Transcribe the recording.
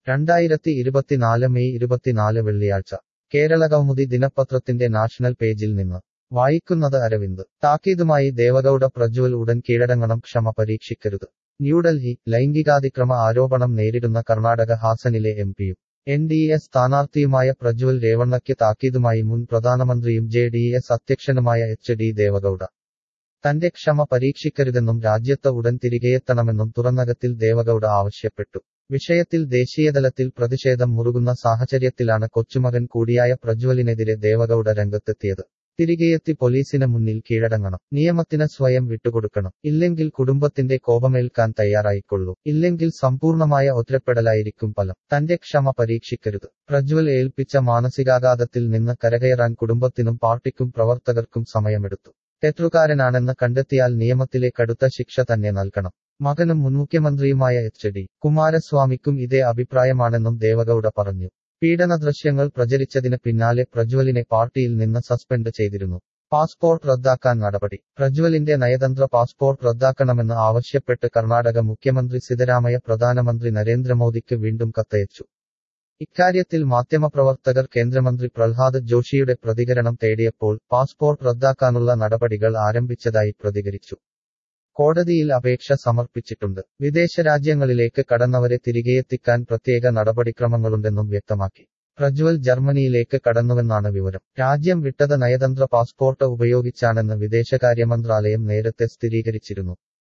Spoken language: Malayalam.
രണ്ടായിരത്തി ഇരുപത്തിനാല് മെയ് ഇരുപത്തിനാല് വെള്ളിയാഴ്ച കേരള കൗമുദി ദിനപത്രത്തിന്റെ നാഷണൽ പേജിൽ നിന്ന് വായിക്കുന്നത് അരവിന്ദ് താക്കീതുമായി ദേവഗൌഡ പ്രജ്വൽ ഉടൻ കീഴടങ്ങണം ക്ഷമ പരീക്ഷിക്കരുത് ന്യൂഡൽഹി ലൈംഗികാതിക്രമ ആരോപണം നേരിടുന്ന കർണാടക ഹാസനിലെ എം പിയും എൻ ഡി എ സ്ഥാനാർത്ഥിയുമായ പ്രജ്വൽ രേവണ്ണയ്ക്ക് താക്കീതുമായി മുൻ പ്രധാനമന്ത്രിയും ജെ ഡി എസ് അധ്യക്ഷനുമായ എച്ച് ഡി ദേവഗൌഡ തന്റെ ക്ഷമ പരീക്ഷിക്കരുതെന്നും രാജ്യത്ത് ഉടൻ തിരികെയെത്തണമെന്നും തുറന്നകത്തിൽ ദേവഗൌഡ ആവശ്യപ്പെട്ടു വിഷയത്തിൽ ദേശീയതലത്തിൽ പ്രതിഷേധം മുറുകുന്ന സാഹചര്യത്തിലാണ് കൊച്ചുമകൻ കൂടിയായ പ്രജ്വലിനെതിരെ ദേവഗൌഡ രംഗത്തെത്തിയത് തിരികെയെത്തി പോലീസിന് മുന്നിൽ കീഴടങ്ങണം നിയമത്തിന് സ്വയം വിട്ടുകൊടുക്കണം ഇല്ലെങ്കിൽ കുടുംബത്തിന്റെ കോപമേൽക്കാൻ തയ്യാറായിക്കൊള്ളൂ ഇല്ലെങ്കിൽ സമ്പൂർണമായ ഒറ്റപ്പെടലായിരിക്കും ഫലം തന്റെ ക്ഷമ പരീക്ഷിക്കരുത് പ്രജ്വൽ ഏൽപ്പിച്ച മാനസികാഘാതത്തിൽ നിന്ന് കരകയറാൻ കുടുംബത്തിനും പാർട്ടിക്കും പ്രവർത്തകർക്കും സമയമെടുത്തു തെറ്റുകാരനാണെന്ന് കണ്ടെത്തിയാൽ നിയമത്തിലെ കടുത്ത ശിക്ഷ തന്നെ നൽകണം മകനും മുൻ മുഖ്യമന്ത്രിയുമായ എച്ച് ഡി കുമാരസ്വാമിക്കും ഇതേ അഭിപ്രായമാണെന്നും ദേവഗൌഡ പറഞ്ഞു പീഡന ദൃശ്യങ്ങൾ പ്രചരിച്ചതിന് പിന്നാലെ പ്രജ്വലിനെ പാർട്ടിയിൽ നിന്ന് സസ്പെൻഡ് ചെയ്തിരുന്നു പാസ്പോർട്ട് റദ്ദാക്കാൻ നടപടി പ്രജ്വലിന്റെ നയതന്ത്ര പാസ്പോർട്ട് റദ്ദാക്കണമെന്ന് ആവശ്യപ്പെട്ട് കർണാടക മുഖ്യമന്ത്രി സിദ്ധരാമയ്യ പ്രധാനമന്ത്രി നരേന്ദ്രമോദിക്ക് വീണ്ടും കത്തയച്ചു ഇക്കാര്യത്തിൽ മാധ്യമപ്രവർത്തകർ കേന്ദ്രമന്ത്രി പ്രഹ്ലാദ് ജോഷിയുടെ പ്രതികരണം തേടിയപ്പോൾ പാസ്പോർട്ട് റദ്ദാക്കാനുള്ള നടപടികൾ ആരംഭിച്ചതായി പ്രതികരിച്ചു കോടതിയിൽ അപേക്ഷ സമർപ്പിച്ചിട്ടുണ്ട് വിദേശ രാജ്യങ്ങളിലേക്ക് കടന്നവരെ തിരികെയെത്തിക്കാൻ പ്രത്യേക നടപടിക്രമങ്ങളുണ്ടെന്നും വ്യക്തമാക്കി പ്രജ്വൽ ജർമ്മനിയിലേക്ക് കടന്നുവെന്നാണ് വിവരം രാജ്യം വിട്ടത് നയതന്ത്ര പാസ്പോർട്ട് ഉപയോഗിച്ചാണെന്ന് വിദേശകാര്യ മന്ത്രാലയം നേരത്തെ സ്ഥിരീകരിച്ചിരുന്നു